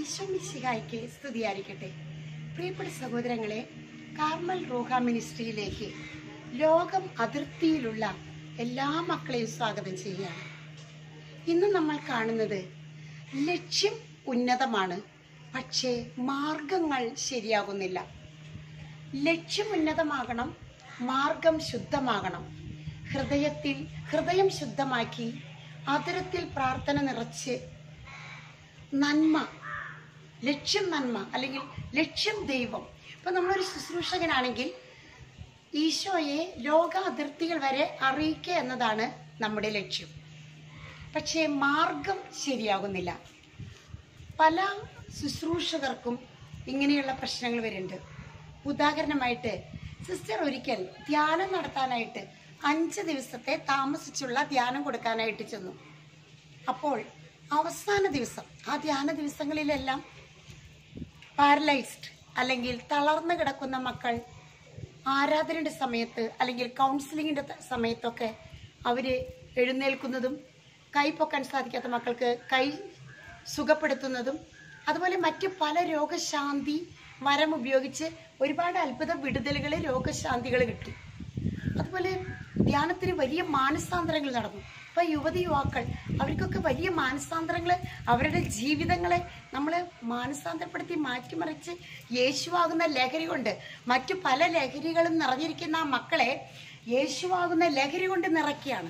ഈശ്വമിശിഹായ്ക്ക് സ്തുതിയായിരിക്കട്ടെ പ്രിയപ്പെട്ട സഹോദരങ്ങളെ കാർമൽ റൂഹ മിനിസ്ട്രിയിലേക്ക് ലോകം അതിർത്തിയിലുള്ള എല്ലാ മക്കളെയും സ്വാഗതം ചെയ്യുകയാണ് ഇന്ന് നമ്മൾ കാണുന്നത് ലക്ഷ്യം ഉന്നതമാണ് പക്ഷേ മാർഗങ്ങൾ ശരിയാകുന്നില്ല ലക്ഷ്യം ഉന്നതമാകണം മാർഗം ശുദ്ധമാകണം ഹൃദയത്തിൽ ഹൃദയം ശുദ്ധമാക്കി അതിരത്തിൽ പ്രാർത്ഥന നിറച്ച് നന്മ ലക്ഷ്യം നന്മ അല്ലെങ്കിൽ ലക്ഷ്യം ദൈവം ഇപ്പൊ നമ്മളൊരു ശുശ്രൂഷകനാണെങ്കിൽ ഈശോയെ ലോക അതിർത്തികൾ വരെ അറിയിക്കുക എന്നതാണ് നമ്മുടെ ലക്ഷ്യം പക്ഷേ മാർഗം ശരിയാകുന്നില്ല പല ശുശ്രൂഷകർക്കും ഇങ്ങനെയുള്ള പ്രശ്നങ്ങൾ വരുന്നുണ്ട് ഉദാഹരണമായിട്ട് സിസ്റ്റർ ഒരിക്കൽ ധ്യാനം നടത്താനായിട്ട് അഞ്ച് ദിവസത്തെ താമസിച്ചുള്ള ധ്യാനം കൊടുക്കാനായിട്ട് ചെന്നു അപ്പോൾ അവസാന ദിവസം ആ ധ്യാന ദിവസങ്ങളിലെല്ലാം പാരലൈസ്ഡ് അല്ലെങ്കിൽ തളർന്നു കിടക്കുന്ന മക്കൾ ആരാധനയുടെ സമയത്ത് അല്ലെങ്കിൽ കൗൺസിലിങ്ങിൻ്റെ ത- സമയത്തൊക്കെ അവര് എഴുന്നേൽക്കുന്നതും കൈ പൊക്കാൻ സാധിക്കാത്ത മക്കൾക്ക് കൈ സുഖപ്പെടുത്തുന്നതും അതുപോലെ മറ്റ് പല രോഗശാന്തി മരം ഉപയോഗിച്ച് ഒരുപാട് അത്ഭുത വിടുതലുകൾ രോഗശാന്തികൾ കിട്ടി അതുപോലെ ധ്യാനത്തിന് വലിയ മാനസാന്തരങ്ങൾ നടന്നു ഇപ്പൊ യുവതി യുവാക്കൾ അവർക്കൊക്കെ വലിയ മാനസാന്തരങ്ങൾ അവരുടെ ജീവിതങ്ങളെ നമ്മൾ മാനസാന്തരപ്പെടുത്തി മാറ്റിമറിച്ച് യേശുവാകുന്ന ലഹരി കൊണ്ട് മറ്റു പല ലഹരികളും നിറഞ്ഞിരിക്കുന്ന ആ മക്കളെ യേശുവാകുന്ന ലഹരി കൊണ്ട് നിറയ്ക്കുകയാണ്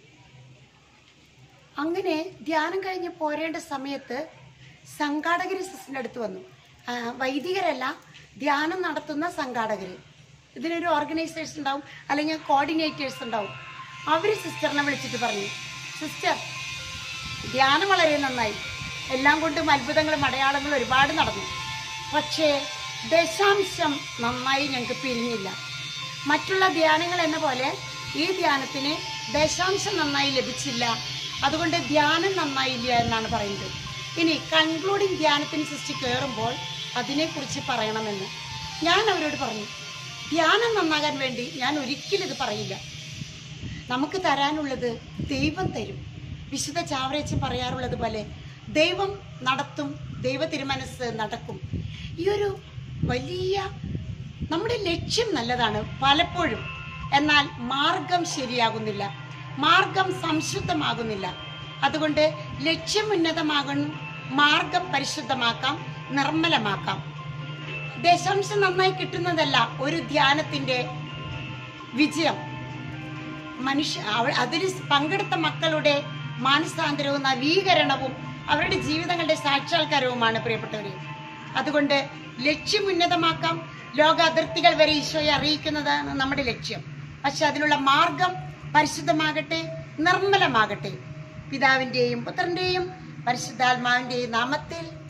അങ്ങനെ ധ്യാനം കഴിഞ്ഞ് പോരേണ്ട സമയത്ത് സംഘാടകർ സിസ്റ്ററിൻ്റെ അടുത്ത് വന്നു ആ, വൈദികരല്ല ധ്യാനം നടത്തുന്ന സംഘാടകർ ഇതിനൊരു ഓർഗനൈസേഷൻ ഉണ്ടാവും അല്ലെങ്കിൽ കോർഡിനേറ്റേഴ്സ് ഉണ്ടാവും അവർ സിസ്റ്ററിനെ വിളിച്ചിട്ട് പറഞ്ഞു സിസ്റ്റർ ധ്യാനം വളരെ നന്നായി എല്ലാം കൊണ്ടും അത്ഭുതങ്ങളും അടയാളങ്ങളും ഒരുപാട് നടന്നു പക്ഷേ ദശാംശം നന്നായി ഞങ്ങൾക്ക് പിരിഞ്ഞില്ല മറ്റുള്ള ധ്യാനങ്ങൾ എന്ന പോലെ ഈ ധ്യാനത്തിന് ദശാംശം നന്നായി ലഭിച്ചില്ല അതുകൊണ്ട് ധ്യാനം നന്നായില്ല എന്നാണ് പറയുന്നത് ഇനി കൺക്ലൂഡിങ് ധ്യാനത്തിന് സൃഷ്ടി കയറുമ്പോൾ അതിനെക്കുറിച്ച് പറയണമെന്ന് ഞാൻ അവരോട് പറഞ്ഞു ധ്യാനം നന്നാകാൻ വേണ്ടി ഞാൻ ഒരിക്കലും ഇത് പറയില്ല നമുക്ക് തരാനുള്ളത് ദൈവം തരും വിശുദ്ധ ചാവറേച്ചൻ പറയാറുള്ളത് പോലെ ദൈവം നടത്തും ദൈവ തിരുമനസ് നടക്കും ഈ ഒരു വലിയ നമ്മുടെ ലക്ഷ്യം നല്ലതാണ് പലപ്പോഴും എന്നാൽ മാർഗം ശരിയാകുന്നില്ല മാർഗം സംശുദ്ധമാകുന്നില്ല അതുകൊണ്ട് ലക്ഷ്യം ഉന്നതമാകണം മാർഗം പരിശുദ്ധമാക്കാം നിർമ്മലമാക്കാം ദശാംശം നന്നായി കിട്ടുന്നതല്ല ഒരു ധ്യാനത്തിന്റെ വിജയം മനുഷ്യ അവ- അതിൽ പങ്കെടുത്ത മക്കളുടെ മാനസാന്തരവും നവീകരണവും അവരുടെ ജീവിതങ്ങളുടെ സാക്ഷാത്കാരവുമാണ് പ്രിയപ്പെട്ടവരെ അതുകൊണ്ട് ലക്ഷ്യം ഉന്നതമാക്കാം ലോക അതിർത്തികൾ വരെ ഈശോയെ അറിയിക്കുന്നതാണ് നമ്മുടെ ലക്ഷ്യം പക്ഷെ അതിനുള്ള മാർഗം പരിശുദ്ധമാകട്ടെ നിർമ്മലമാകട്ടെ പിതാവിന്റെയും പുത്രന്റെയും പരിശുദ്ധാത്മാവിന്റെയും നാമത്തിൽ